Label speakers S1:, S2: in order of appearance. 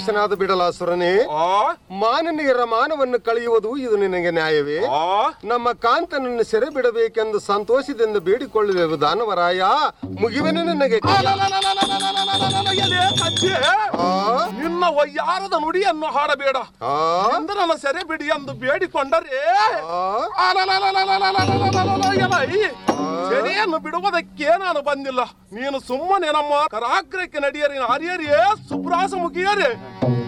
S1: ದ್ವೇಷನಾದ ಬಿಡಲಾಸುರನೇ
S2: ಆ
S1: ಮಾನನೀಯರ ಮಾನವನ್ನು ಕಳೆಯುವುದು ಇದು ನಿನಗೆ ನ್ಯಾಯವೇ
S2: ಆ
S1: ನಮ್ಮ ಕಾಂತನನ್ನು ಸೆರೆ ಬಿಡಬೇಕೆಂದು ಸಂತೋಷದಿಂದ ಬೇಡಿಕೊಳ್ಳುವೆವು ದಾನವರಾಯ ಮುಗಿವೆನು ನಿನಗೆ
S2: ಎಲೆ ಕಜ್ಜೆ,
S1: ಆ,
S2: ನಿನ್ನ ವಯ್ಯಾರದ ನುಡಿಯನ್ನು ಹಾಡಬೇಡ
S1: ಆ,
S2: ಚಂದ್ರನ ಸೆರೆ ಬಿಡಿ ಎಂದು ಬೇಡಿಕೊಂಡರೆ
S1: ಆ,
S2: ಅಲಲಲಲಲಲಲಲಲಲ ಎಲೈ, ಸೆರೆಯನ್ನು ಬಿಡುವುದಕ್ಕೆ ನಾನು ಬಂದಿಲ್ಲ ನೀನು ಸುಮ್ಮನೆ ನಮ್ಮ ಕರಾಗ್ರಕ್ಕೆ ನಡೆಯರಿ ಆರ್ಯರೇ ಸುಬ್ರಾಸ ಮುಗಿಯರೇ